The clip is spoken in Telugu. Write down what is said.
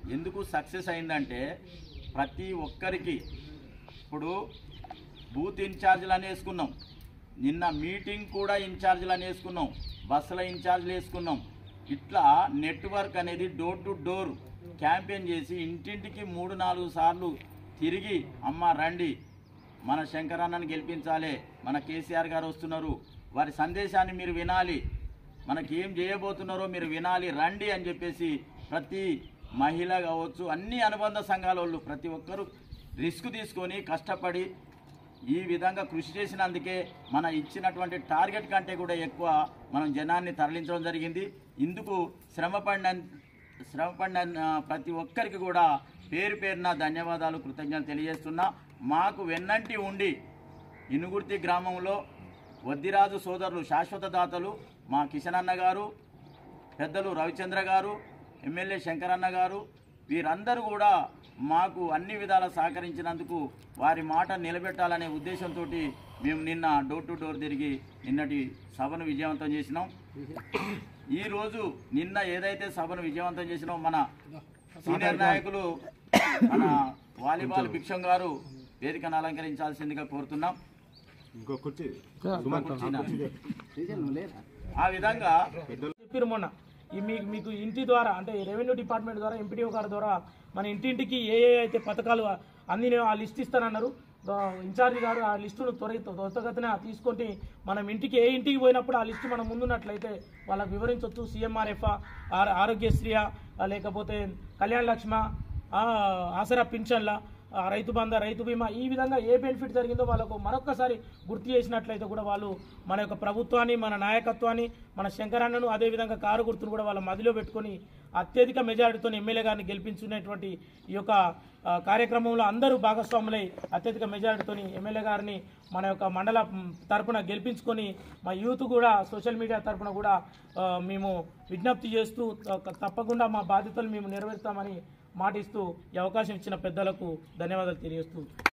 ఎందుకు సక్సెస్ అయిందంటే ప్రతి ఒక్కరికి ఇప్పుడు బూత్ ఇన్ఛార్జీలు అని వేసుకున్నాం నిన్న మీటింగ్ కూడా ఇన్ఛార్జీలు అని వేసుకున్నాం బస్సుల ఇన్ఛార్జీలు వేసుకున్నాం ఇట్లా నెట్వర్క్ అనేది డోర్ టు డోర్ క్యాంపెయిన్ చేసి ఇంటింటికి మూడు నాలుగు సార్లు తిరిగి అమ్మ రండి మన శంకరన్నని గెలిపించాలి మన కేసీఆర్ గారు వస్తున్నారు వారి సందేశాన్ని మీరు వినాలి మనకి ఏం చేయబోతున్నారో మీరు వినాలి రండి అని చెప్పేసి ప్రతి మహిళ కావచ్చు అన్ని అనుబంధ సంఘాల వాళ్ళు ప్రతి ఒక్కరూ రిస్క్ తీసుకొని కష్టపడి ఈ విధంగా కృషి చేసినందుకే మన ఇచ్చినటువంటి టార్గెట్ కంటే కూడా ఎక్కువ మనం జనాన్ని తరలించడం జరిగింది ఇందుకు శ్రమపడిన శ్రమపడిన ఆ, ప్రతి ఒక్కరికి కూడా పేరు పేరున ధన్యవాదాలు కృతజ్ఞతలు తెలియజేస్తున్నా మాకు వెన్నంటి ఉండి ఇనుగుర్తి గ్రామంలో వద్దిరాజు సోదరులు శాశ్వత దాతలు మా కిషన్ అన్న గారు పెద్దలు రవిచంద్ర గారు ఎమ్మెల్యే శంకరన్న గారు వీరందరూ కూడా మాకు అన్ని విధాలా సహకరించినందుకు వారి మాట నిలబెట్టాలనే ఉద్దేశంతో మేము నిన్న డోర్ టు డోర్ తిరిగి నిన్నటి సభను విజయవంతం చేసినాం ఈరోజు నిన్న ఏదైతే సభను విజయవంతం చేసినామో మన సీనియర్ నాయకులు మన వాలీబాల్ భిక్షం గారు వేదికను అలంకరించాల్సిందిగా కోరుతున్నాం ఇంకో కుర్చీ ఆ విధంగా చెప్పారు మొన్న ఈ మీకు మీకు ఇంటి ద్వారా అంటే రెవెన్యూ డిపార్ట్మెంట్ ద్వారా ఎంపీడీఓ గారి ద్వారా మన ఇంటింటికి ఏ ఏ అయితే పథకాలు అందిన ఆ లిస్ట్ ఇస్తానన్నారు ఆ, ఇన్ఛార్జి గారు ఆ లిస్టును త్వర త్వరగతిన తీసుకొని మనం ఇంటికి ఏ ఇంటికి పోయినప్పుడు ఆ లిస్టు మనం ముందున్నట్లయితే వాళ్ళకి వివరించవచ్చు సీఎంఆర్ఎఫ్ ఆరోగ్యశ్రీయా ఆ, లేకపోతే కళ్యాణ లక్ష్మ ఆ, ఆసరా పింఛన్ల ఆ, రైతు బంధ రైతు బీమా ఈ విధంగా ఏ బెనిఫిట్ జరిగిందో వాళ్ళకు మరొక్కసారి గుర్తు చేసినట్లయితే కూడా వాళ్ళు మన యొక్క ప్రభుత్వాన్ని మన నాయకత్వాన్ని మన శంకరన్నను అదేవిధంగా కారు గుర్తును కూడా వాళ్ళ మదిలో పెట్టుకొని అత్యధిక మెజారిటీతో ఎమ్మెల్యే గారిని గెలిపించుకునేటువంటి ఈ యొక్క ఆ, కార్యక్రమంలో అందరూ భాగస్వాములై అత్యధిక మెజారిటీతో ఎమ్మెల్యే గారిని మన యొక్క మండల మ్, తరపున గెలిపించుకొని మా యూత్ కూడా సోషల్ మీడియా తరపున కూడా ఆ, మేము విజ్ఞప్తి చేస్తూ ఆ, తప్పకుండా మా బాధ్యతలు మేము నెరవేరుస్తామని మాటిస్తూ ఈ అవకాశం ఇచ్చిన పెద్దలకు ధన్యవాదాలు తెలియజేస్తూ